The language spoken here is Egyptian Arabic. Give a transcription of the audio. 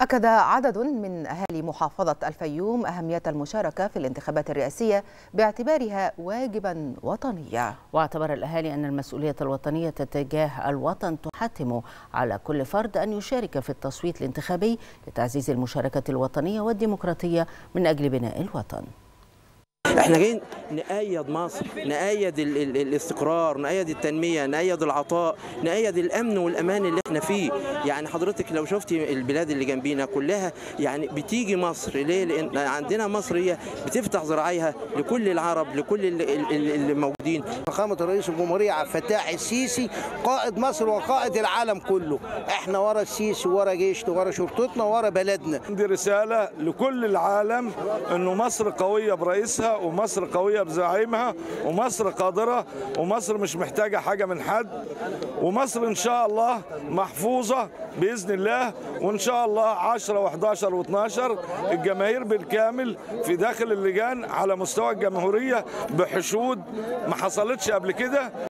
أكد عدد من أهالي محافظة الفيوم أهمية المشاركة في الانتخابات الرئاسية باعتبارها واجبا وطنيا واعتبر الأهالي أن المسؤولية الوطنية تجاه الوطن تحتم على كل فرد أن يشارك في التصويت الانتخابي لتعزيز المشاركة الوطنية والديمقراطية من أجل بناء الوطن احنا جايين نأيد مصر نأيد ال ال الاستقرار نأيد التنمية نأيد العطاء نأيد الأمن والأمان اللي احنا فيه يعني حضرتك لو شفتي البلاد اللي جنبينا كلها يعني بتيجي مصر ليه لأن عندنا مصر هي بتفتح ذراعيها لكل العرب لكل اللي, اللي موجودين فخامة رئيس الجمهورية عبد الفتاح السيسي قائد مصر وقائد العالم كله احنا ورا السيسي ورا جيشنا ورا شرطتنا ورا بلدنا دي رسالة لكل العالم انه مصر قوية برئيسها ومصر قوية بزعيمها ومصر قادرة ومصر مش محتاجة حاجة من حد ومصر إن شاء الله محفوظة بإذن الله وإن شاء الله 10 و11 و12 الجماهير بالكامل في داخل اللجان على مستوى الجمهورية بحشود ما حصلتش قبل كده